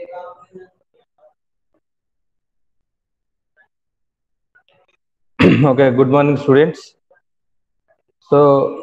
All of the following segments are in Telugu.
okay good morning students so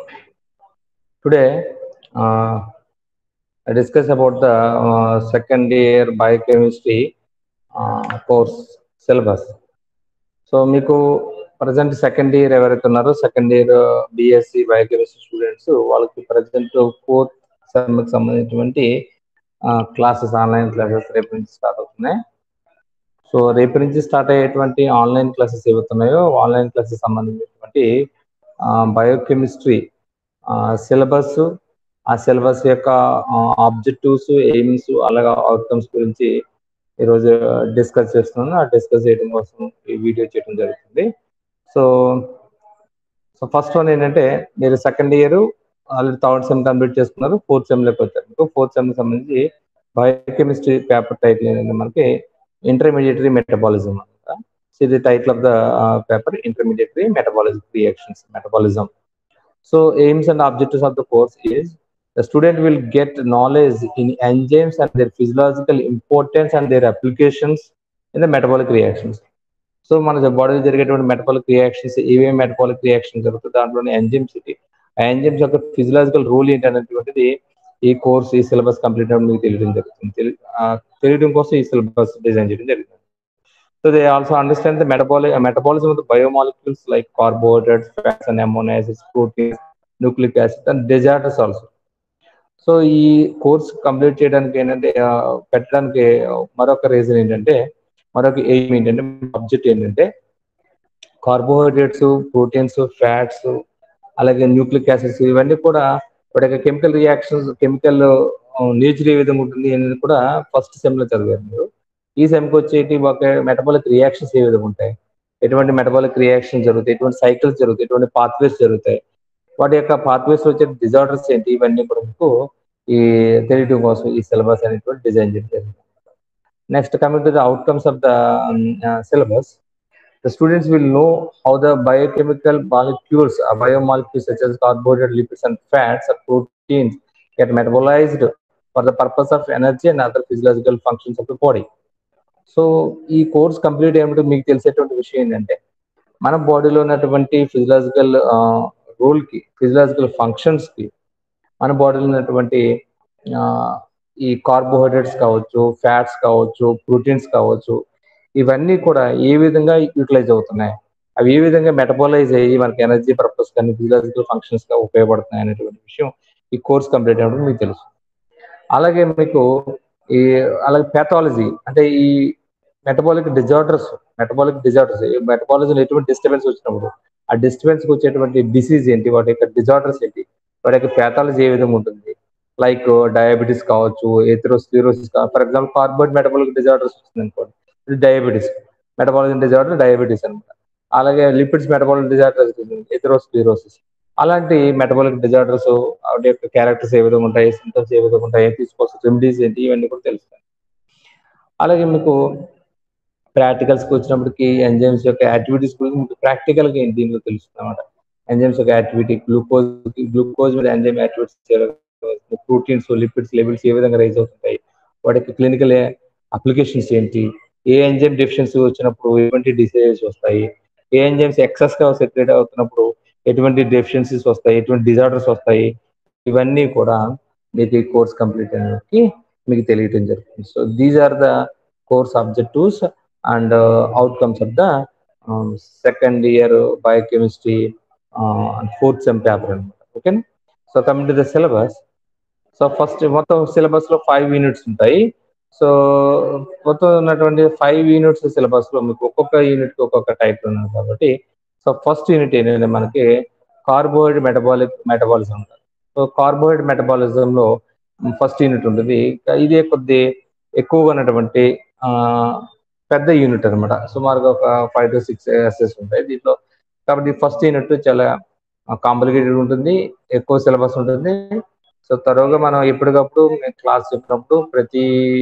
today uh, i discuss about the uh, second year biochemistry uh, course syllabus so మీకు ప్రజెంట్ సెకండ్ ఇయర్ ఎవరైతే ఉన్నారో second year BSc biochemistry students వాళ్ళకి ప్రజెంట్ ఫోర్త్ సెమ్కి సంబంధించినటువంటి క్లాసెస్ ఆన్లైన్ క్లాసెస్ రేపు నుంచి స్టార్ట్ అవుతున్నాయి సో రేపు నుంచి స్టార్ట్ అయ్యేటువంటి ఆన్లైన్ క్లాసెస్ ఏవైతున్నాయో ఆన్లైన్ క్లాసెస్ సంబంధించినటువంటి బయోకెమిస్ట్రీ సిలబస్ ఆ సిలబస్ యొక్క ఆబ్జెక్టివ్స్ ఎయిమ్స్ అలాగా అవుట్కమ్స్ గురించి ఈరోజు డిస్కస్ చేస్తున్నాను ఆ డిస్కస్ చేయడం కోసం ఈ వీడియో చేయడం జరుగుతుంది సో సో ఫస్ట్ వన్ ఏంటంటే మీరు second year already third sem complete చేసుకున్నారు ఫోర్త్ సెమ్లోకి వచ్చారు మీకు ఫోర్త్ సెమ్ సంబంధించి బయోకెమిస్ట్రీ పేపర్ టైటిల్ ఏంటంటే మనకి ఇంటర్మీడియటరీ మెటబాలిజం అనమాట సో ఇది title of the paper intermediary metabolism reactions metabolism so aims and objectives of the course is the student will get knowledge in enzymes and their physiological importance and their applications in the metabolic reactions. So మన బాడీలో జరిగేటువంటి మెటబాలిక్ రియాక్షన్స్ ఏమేమి మెటబాలిక్ రియాక్షన్ జరుగుతుంది దాంట్లోనే ఎంజిమ్స్ ఇది ఆ ఎంజిమ్స్ యొక్క ఫిజియలాజికల్ రోల్ ఏంటనేటువంటిది ఈ కోర్స్ ఈ సిలబస్ కంప్లీట్ అవ్వడం మీకు తెలియడం జరుగుతుంది తెలియడం కోసం ఈ సిలబస్ డిజైన్ చేయడం జరుగుతుంది so they also understand the metabolic metabolism of the biomolecules like carbohydrates fats and amino acids proteins nucleic acid and disorders also so ఈ కోర్స్ కంప్లీట్ చేయడానికి ఏంటంటే పెట్టడానికి మరొక రీజన్ ఏంటంటే మరొక ఎయిమ్ ఏంటంటే సబ్జెక్ట్ ఏంటంటే కార్బోహైడ్రేట్స్ ప్రోటీన్స్ ఫ్యాట్స్ అలాగే న్యూక్లిక్ యాసిడ్స్ ఇవన్నీ కూడా వాటి యొక్క కెమికల్ రియాక్షన్స్ కెమికల్ నేచర్ ఏ విధంగా ఉంటుంది అనేది కూడా ఫస్ట్ సెమ్ లో చదివారు మీరు ఈ సెమ్కి వచ్చేటి ఒక మెటబాలిక్ రియాక్షన్స్ ఏ విధంగా ఉంటాయి ఎటువంటి మెటబాలిక్ రియాక్షన్ జరుగుతాయి ఎటువంటి సైకిల్స్ జరుగుతాయి ఎటువంటి పాత్వేస్ జరుగుతాయి వాటి యొక్క పాత్వేస్ వచ్చే డిజార్డర్స్ ఏంటి ఇవన్నీ కూడా మీకు ఈ తెలియటం కోసం ఈ సిలబస్ అనేటువంటి డిజైన్ చేయడం next coming to the outcomes of the syllabus the students will know how the biochemical molecules biomolecules such as carbohydrate lipids and fats or proteins get metabolized for the purpose of energy and other physiological functions of the body so ఈ కోర్స్ కంప్లీట్ అయినప్పుడు మీకు తెలిసేటువంటి విషయం ఏంటంటే మన బాడీలో ఉన్నటువంటి ఫిజియలాజికల్ రోల్ కి ఫిజియలాజికల్ ఫంక్షన్స్ కి మన బాడీలో ఉన్నటువంటి ఈ కార్బోహైడ్రేట్స్ కావచ్చు ఫ్యాట్స్ కావచ్చు ప్రోటీన్స్ కావచ్చు ఇవన్నీ కూడా ఏ విధంగా యూటిలైజ్ అవుతున్నాయి అవి ఏ విధంగా మెటబాలైజ్ అయ్యి మనకి ఎనర్జీ పర్పస్ కానీ ఫిజియలాజికల్ ఫంక్షన్స్ గా ఉపయోగపడుతున్నాయి అనేటువంటి విషయం ఈ కోర్స్ కంప్లీట్ అయినప్పుడు మీకు తెలుసు అలాగే మీకు ఈ అలాగే పెథాలజీ అంటే ఈ metabolic disorders metabolic disorders metabolism ఎటువంటి డిస్టర్బెన్స్ వచ్చినప్పుడు ఆ డిస్టర్బెన్స్ వచ్చేటువంటి డిసీజ్ ఏంటి వాటి యొక్క డిజార్డర్స్ ఏంటి వాటి యొక్క ప్యాథాలజీ ఏ విధంగా ఉంటుంది లైక్ డయాబెటీస్ కావచ్చు ఎథరోస్క్లిరోసిస్ ఫర్ ఎగ్జాంపుల్ కార్బోడ్ మెటబాలిక్ డిజార్డర్స్ వస్తుంది అనుకోండి ఇది డయాబెటీస్ మెటబాలిజం డిజార్డర్ డయాబెటీస్ అనమాట అలాగే లిపిడ్స్ మెటబాలిక్ డిజార్డర్స్ ఎథరోస్క్లిరోసిస్ అలాంటి మెటబాలిక్ డిజార్డర్స్ వాటి యొక్క క్యారెక్టర్స్ ఏ విధంగా ఉంటాయి సింటమ్స్ ఏ విధంగా ఉంటాయి తీసుకోవాల్సిన రెమెడీస్ ఏంటి ఇవన్నీ కూడా తెలుస్తాయి అలాగే మీకు ప్రాక్టికల్స్కి వచ్చినప్పటికి ఎంజైమ్స్ యొక్క యాక్టివిటీస్ గురించి మీకు ప్రాక్టికల్గా దీనిలో తెలుస్తుంది అనమాట ఎంజైమ్స్ యొక్క యాక్టివిటీ గ్లూకోజ్ గ్లూకోజ్ మీద enzyme activities proteins lipids levels ఏ విధంగా రైజ్ అవుతుంటాయి వాటికి క్లినికల్ అప్లికేషన్స్ ఏంటి ఏ ఎంజైమ్ డెఫిషియన్సీ వచ్చినప్పుడు ఎటువంటి డిసీజెస్ వస్తాయి ఏ ఎంజైమ్స్ ఎక్సెస్ గా సెక్రేట్ అవుతున్నప్పుడు ఎటువంటి డెఫిషియన్సీస్ వస్తాయి ఎటువంటి డిజార్డర్స్ వస్తాయి ఇవన్నీ కూడా మీకు ఈ కోర్స్ కంప్లీట్ అయినకి మీకు తెలియటం జరుగుతుంది so these are the course objectives and outcomes of the second year biochemistry fourth sem paper అనమాట ఓకేనా so coming to the syllabus so first మొత్తం సిలబస్ లో ఫైవ్ యూనిట్స్ ఉంటాయి సో మొత్తం ఉన్నటువంటి ఫైవ్ యూనిట్స్ సిలబస్ లో మీకు ఒక్కొక్క యూనిట్ కి ఒక్కొక్క టైప్ ఉన్నది కాబట్టి సో ఫస్ట్ యూనిట్ ఏంటంటే మనకి కార్బోహైడ్రేట్ మెటబాలిక్ మెటబాలిజం ఉంటుంది సో కార్బోహైడ్రేట్ మెటబాలిజం లో ఫస్ట్ యూనిట్ ఉంటుంది ఇదే కొద్ది ఎక్కువగా ఉన్నటువంటి పెద్ద యూనిట్ అనమాట సుమారుగా ఒక ఫైవ్ టు సిక్స్ ఎస్ఎస్ ఉంటాయి దీంట్లో కాబట్టి ఫస్ట్ యూనిట్ చాలా కాంప్లికేటెడ్ ఉంటుంది ఎక్కువ సిలబస్ ఉంటుంది సో తరువుగా మనం ఎప్పటికప్పుడు క్లాస్ చెప్పినప్పుడు ప్రతి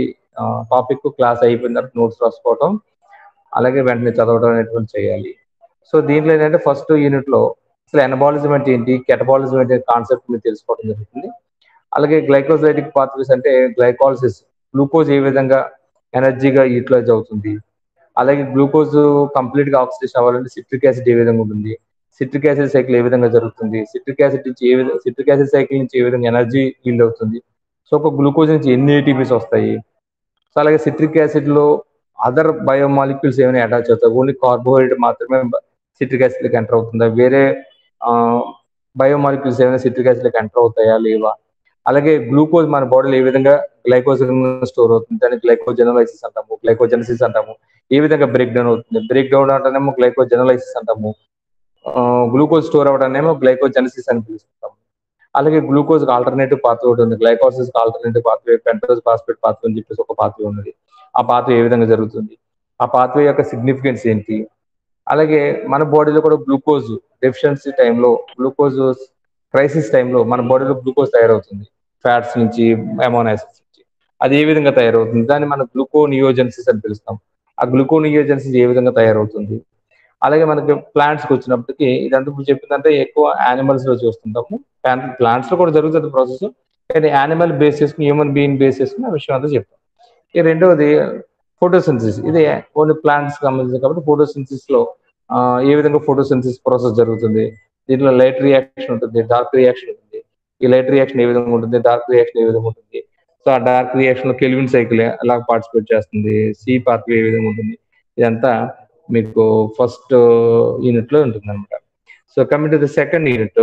టాపిక్ క్లాస్ అయిపోయిన తర్వాత నోట్స్ రాసుకోవడం అలాగే వెంటనే చదవడం అనేటువంటి చేయాలి సో దీంట్లో ఏంటంటే ఫస్ట్ యూనిట్ లో అసలు ఎనబాలిజం అంటే ఏంటి కెటబాలిజం అంటే కాన్సెప్ట్ మీరు తెలుసుకోవడం జరుగుతుంది అలాగే గ్లైకోసైటిక్ పాత్వేస్ అంటే గ్లైకాలసిస్ గ్లూకోజ్ ఏ విధంగా ఎనర్జీగా యూటిలైజ్ అవుతుంది అలాగే గ్లూకోజ్ కంప్లీట్ గా ఆక్సిడేషన్ అవ్వాలంటే సిట్రిక్ యాసిడ్ ఏ విధంగా ఉంటుంది సిట్రిక్ యాసిడ్ సైకిల్ ఏ విధంగా జరుగుతుంది సిట్రిక్ యాసిడ్ నుంచి ఏ విధంగా సిట్రిక్ యాసిడ్ సైకిల్ నుంచి ఏ విధంగా ఎనర్జీ ఫీల్ అవుతుంది సో ఒక గ్లూకోజ్ నుంచి ఎన్ని ఏటీపీస్ వస్తాయి సో అలాగే సిట్రిక్ యాసిడ్ లో అదర్ బయోమాలిక్యూల్స్ ఏమైనా అటాచ్ అవుతాయి ఓన్లీ కార్బోహైడ్రేట్ మాత్రమే సిట్రిక్ యాసిడ్ కి ఎంటర్ అవుతుందా వేరే బయోమాలిక్యూల్స్ ఏమైనా సిట్రిక్ యాసిడ్ కి ఎంటర్ అవుతాయా లేవా అలాగే గ్లూకోజ్ మన బాడీలో ఏ విధంగా గ్లైకోజ్ స్టోర్ అవుతుంది దాన్ని గ్లైకోజెనలైసిస్ అంటాము గ్లైకోజెనసిస్ అంటాము ఏ విధంగా బ్రేక్ డౌన్ అవుతుంది బ్రేక్ డౌన్ అంటేనేమో గ్లైకోజెనలైసిస్ అంటాము గ్లూకోజ్ స్టోర్ అవ్వడానేమో గ్లైకోజెనసిస్ అని పిలుస్తాము అలాగే గ్లూకోజ్ ఆల్టర్నేటివ్ పాత్వే ఒకటి ఉంది glycolysis alternative pathway pentose phosphate pathway అని చెప్పేసి ఒక పాత్వే ఉన్నది ఆ పాత్వే ఏ విధంగా జరుగుతుంది ఆ పాత్వే యొక్క సిగ్నిఫికెన్స్ ఏంటి అలాగే మన బాడీలో కూడా గ్లూకోజ్ డెఫిషియన్సీ టైంలో గ్లూకోజ్ క్రైసిస్ టైంలో మన బాడీలో గ్లూకోజ్ తయారవుతుంది ఫ్యాట్స్ నుంచి అమోనాసిస్ నుంచి అది ఏ విధంగా తయారవుతుంది దాన్ని మనం గ్లూకోనియోజెన్సిస్ అని పిలుస్తాం ఆ గ్లూకోనియోజెన్సిస్ ఏ విధంగా తయారవుతుంది అలాగే మనకి ప్లాంట్స్కి వచ్చినప్పటికీ ఇదంతా ఇప్పుడు చెప్పిందంటే ఎక్కువ యానిమల్స్ లో చూస్తుంటాము ప్లాంట్స్ లో కూడా జరుగుతుంది ప్రాసెస్ కానీ యానిమల్ బేస్ చేసుకుని హ్యూమన్ బీయింగ్ బేస్ చేసుకుని ఆ విషయం అంతా చెప్తాం ఈ రెండవది ఫోటోసింథసిస్ ఇది ఓన్లీ ప్లాంట్స్ సంబంధించి కాబట్టి ఫోటోసింథసిస్ లో ఏ విధంగా ఫోటోసింథసిస్ ప్రాసెస్ జరుగుతుంది దీంట్లో లైట్ రియాక్షన్ ఉంటుంది డార్క్ రియాక్షన్ ఉంటుంది ఈ లైట్ రియాక్షన్ ఏ విధంగా ఉంటుంది డార్క్ రియాక్షన్ ఏ విధంగా ఉంటుంది సో ఆ డార్క్ రియాక్షన్ లో కెల్విన్ సైకిల్ ఎలా పార్టిసిపేట్ చేస్తుంది సి పాత్వే ఏ విధంగా ఉంటుంది ఇదంతా మీకు ఫస్ట్ యూనిట్ లో ఉంటుంది అనమాట so coming to the second unit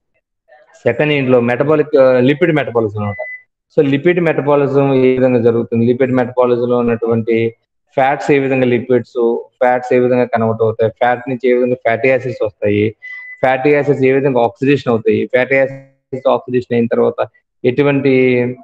second unit లో మెటబాలిక్ లిపిడ్ మెటబాలిజం అనమాట సో లిపిడ్ మెటబాలిజం ఏ విధంగా జరుగుతుంది లిపిడ్ మెటబాలిజం లో ఉన్నటువంటి ఫ్యాట్స్ ఏ విధంగా లిపిడ్స్ ఫ్యాట్స్ ఏ విధంగా కన్వర్ట్ అవుతాయి ఫ్యాట్ నుంచి ఏ విధంగా ఫ్యాటీ యాసిడ్స్ వస్తాయి ఫ్యాటీ యాసిడ్స్ ఏ విధంగా ఆక్సిడేషన్ అవుతాయి ఫ్యాటీ యాసిడ్స్ ఆక్సిడేషన్ అయిన తర్వాత ఎటువంటి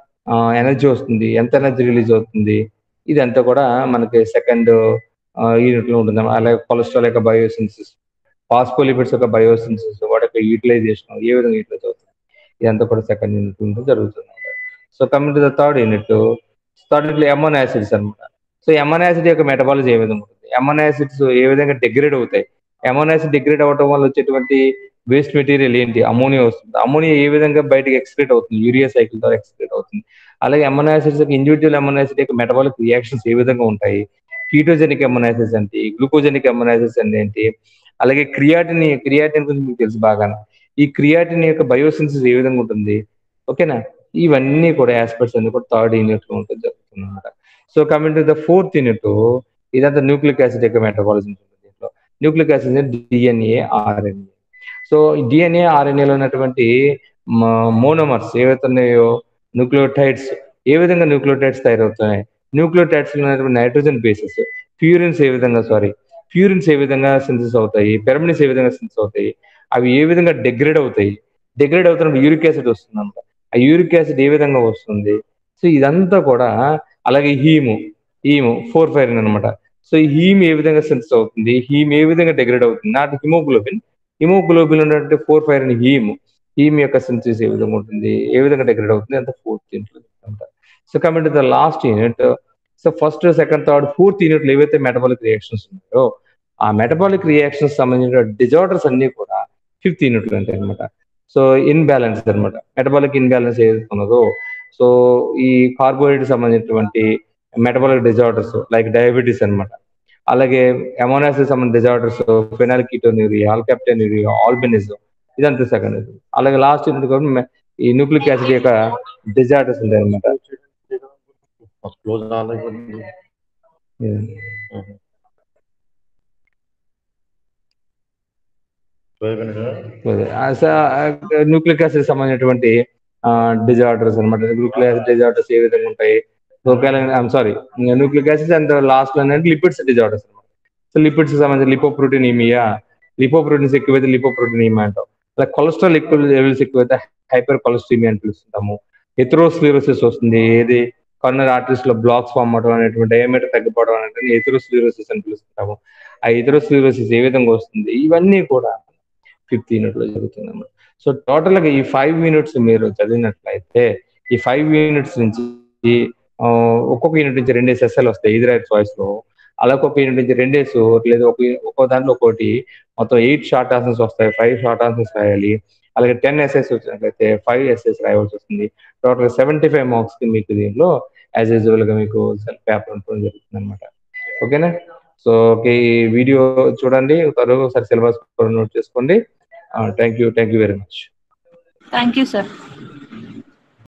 ఎనర్జీ వస్తుంది ఎంత ఎనర్జీ రిలీజ్ అవుతుంది ఇదంతా కూడా మనకి సెకండ్ యూనిట్ లో ఉంటుంది అలాగే కొలెస్ట్రాల్ యొక్క బయోసిన్సిస్ ఫాస్ఫోలిపిడ్స్ యొక్క బయోసిన్సిస్ వాటి యొక్క యూటిలైజేషన్ ఏ విధంగా యూటిలైజ్ అవుతుంది ఇదంతా కూడా సెకండ్ యూనిట్ లో జరుగుతుంది so coming to the third unit third unit లో ఎమోన్ యాసిడ్స్ అనమాట సో ఎమోన్ యాసిడ్ యొక్క మెటబాలజీ ఏ విధంగా ఉంటుంది ఎమోన్ యాసిడ్స్ ఏ విధంగా డిగ్రేడ్ అవుతాయి ఎమోన్ యాసిడ్ డిగ్రేడ్ అవ్వడం వల్ల వచ్చేటువంటి వేస్ట్ మెటీరియల్ ఏంటి అమోనియా వస్తుంది అమోనియా ఏ విధంగా బయటకి ఎక్స్క్రేట్ అవుతుంది యూరియా సైకిల్ ద్వారా ఎక్స్క్రేట్ అవుతుంది అలాగే amino acids individual amino acid యొక్క మెటబాలిక్ రియాక్షన్స్ ఏ విధంగా ఉంటాయి కీటోజెనిక్ ఎమోనాసిస్ ఏంటి గ్లూకోజెనిక్ ఎమోనాసిస్ అంటే ఏంటి అలాగే క్రియాటిన్ క్రియాటిన్ గురించి మీకు తెలుసు బాగా ఈ క్రియాటిన్ యొక్క బయోసిన్సిస్ ఏ విధంగా ఉంటుంది ఓకేనా ఇవన్నీ కూడా ఆస్పెక్ట్స్ అన్ని కూడా థర్డ్ యూనిట్ లో ఉంటుంది జరుగుతుంది అనమాట so coming to the fourth unit ఇదంతా న్యూక్లిక్ యాసిడ్ యొక్క మెటబాలిజం ఉంటుంది దీంట్లో nucleic acid DNA RNA so DNA ఆర్ఎన్ఏలో ఉన్నటువంటి మోనోమర్స్ ఏవైతే ఉన్నాయో న్యూక్లియోటైడ్స్ ఏ విధంగా న్యూక్లియోటైడ్స్ తయారవుతున్నాయి న్యూక్లియోటైడ్స్ ఉన్నటువంటి నైట్రోజన్ బేసెస్ ప్యూరిన్స్ ఏ విధంగా సారీ ప్యూరిన్స్ ఏ విధంగా సింథసిస్ అవుతాయి పెరమినిస్ ఏ విధంగా సింథసిస్ అవుతాయి అవి ఏ విధంగా డిగ్రేడ్ అవుతాయి డిగ్రేడ్ అవుతున్నప్పుడు యూరిక్ యాసిడ్ వస్తుంది అనమాట ఆ యూరిక్ యాసిడ్ ఏ విధంగా వస్తుంది సో ఇదంతా కూడా అలాగే హీము హీము ఫోర్ ఫైర్ అనమాట సో ఈ హీమ్ ఏ విధంగా సింథసిస్ అవుతుంది హీమ్ ఏ విధంగా డిగ్రేడ్ అవుతుంది నాట్ హిమోగ్లోబిన్ హిమోగ్లోబిన్ ఉన్నటువంటి ఫోర్ ఫైర్ అని హీమ్ హీమ్ యొక్క సింథసిస్ ఏ విధంగా ఉంటుంది ఏ విధంగా డిగ్రేడ్ అవుతుంది అంత ఫోర్త్ అనమాట so coming to the last unit so first second third fourth unit లో ఏవైతే మెటబాలిక్ రియాక్షన్స్ ఉన్నాయో ఆ మెటబాలిక్ రియాక్షన్స్ సంబంధించిన డిజార్డర్స్ అన్ని కూడా ఫిఫ్త్ యూనిట్ లో ఉంటాయి అనమాట సో ఇన్బ్యాలెన్స్ అనమాట మెటబాలిక్ ఇన్బ్యాలెన్స్ ఏదైతే ఉన్నదో సో ఈ కార్బోహైడ్రేట్ సంబంధించినటువంటి మెటబాలిక్ డిజార్డర్స్ లైక్ డయాబెటీస్ అనమాట అలాగే అమోనాసిస్ సంబంధించిన disorders phenylketonuria alkaptonuria albinism ఇదంతా సెకండ్ అలాగే లాస్ట్ యూనిట్ కూడా ఈ న్యూక్లిక్ యాసిడ్ యొక్క డిజార్డర్స్ ఉంటాయి అనమాట క్లోజ్ న్యూక్లిక్ యాసిడ్ సంబంధించినటువంటి డిజార్డర్స్ అనమాట న్యూక్లిక్ యాసిడ్ డిజార్డర్స్ ఏ విధంగా ఉంటాయి sorry nucleic acid and last లో లిపిడ్స్ డిజార్డర్స్ అనమాట సో లిపిడ్స్ సంబంధించి లిపోప్రోటీనిమియా లిపోప్రోటీన్స్ ఎక్కువైతే లిపోప్రోటీనిమియా అంటాం అలా కొలెస్ట్రాల్ ఎక్కువ లెవెల్స్ ఎక్కువైతే హైపర్ కొలెస్ట్రీమియా అని పిలుస్తుంటాము ఎథ్రోస్క్లిరోసిస్ వస్తుంది ఏది కార్నర్ ఆర్టరీస్ లో బ్లాక్స్ ఫామ్ అవడం అనేటువంటి డయామీటర్ తగ్గిపోవడం అనేటువంటి ఎథ్రోస్క్లిరోసిస్ అని పిలుస్తుంటాము ఆ ఎథ్రోస్క్లిరోసిస్ ఏ విధంగా వస్తుంది ఇవన్నీ కూడా ఫిఫ్త్ యూనిట్ లో జరుగుతుంది అన్నమాట సో టోటల్ గా ఈ ఫైవ్ యూనిట్స్ మీరు చదివినట్లయితే ఈ ఫైవ్ యూనిట్స్ నుంచి ఒక్కొక్క యూనిట్ నుంచి రెండేసి ఎస్ఎల్ వస్తాయి ఇదిరైట్ చాయిస్ లో అలా ఒక్కొక్క యూనిట్ నుంచి రెండేసి లేదా ఒక ఒక్కో దాంట్లో ఒకటి మొత్తం ఎయిట్ షార్ట్ ఆన్సర్స్ వస్తాయి ఫైవ్ షార్ట్ ఆన్సర్స్ రాయాలి అలాగే టెన్ ఎస్ఎస్ వచ్చినట్లయితే ఫైవ్ ఎస్ఎస్ రాయవలసి వస్తుంది టోటల్ సెవెంటీ ఫైవ్ మార్క్స్ కి మీకు దీనిలో యాజ్ యూజువల్ గా మీకు సెల్ఫ్ పేపర్ ఉంటుంది జరుగుతుంది అనమాట ఓకేనా సో ఓకే ఈ వీడియో చూడండి త్వరగా ఒకసారి సిలబస్ నోట్ చేసుకోండి thank you thank you very much thank you sir